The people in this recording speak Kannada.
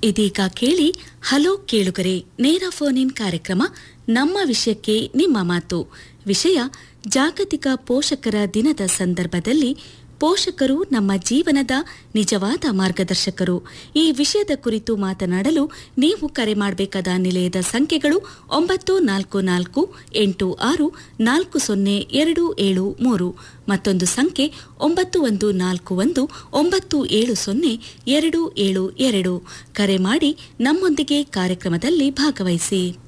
ಇದೀಗ ಕೇಳಿ ಹಲೋ ಕೇಳುಗರೆ ನೇರ ಫೋನ್ ಇನ್ ಕಾರ್ಯಕ್ರಮ ನಮ್ಮ ವಿಷಯಕ್ಕೆ ನಿಮ್ಮ ಮಾತು ವಿಷಯ ಜಾಗತಿಕ ಪೋಷಕರ ದಿನದ ಸಂದರ್ಭದಲ್ಲಿ ಪೋಷಕರು ನಮ್ಮ ಜೀವನದ ನಿಜವಾದ ಮಾರ್ಗದರ್ಶಕರು ಈ ವಿಷಯದ ಕುರಿತು ಮಾತನಾಡಲು ನೀವು ಕರೆ ಮಾಡಬೇಕಾದ ನಿಲಯದ ಸಂಖ್ಯೆಗಳು ಒಂಬತ್ತು ನಾಲ್ಕು ನಾಲ್ಕು ಎಂಟು ಆರು ನಾಲ್ಕು ಸೊನ್ನೆ ಎರಡು ಏಳು ಮೂರು ಮತ್ತೊಂದು ಸಂಖ್ಯೆ ಒಂಬತ್ತು ಒಂದು ನಾಲ್ಕು ಒಂದು ಒಂಬತ್ತು ಏಳು ಸೊನ್ನೆ ಎರಡು ಏಳು ಎರಡು ಕರೆ ಮಾಡಿ ನಮ್ಮೊಂದಿಗೆ ಕಾರ್ಯಕ್ರಮದಲ್ಲಿ ಭಾಗವಹಿಸಿ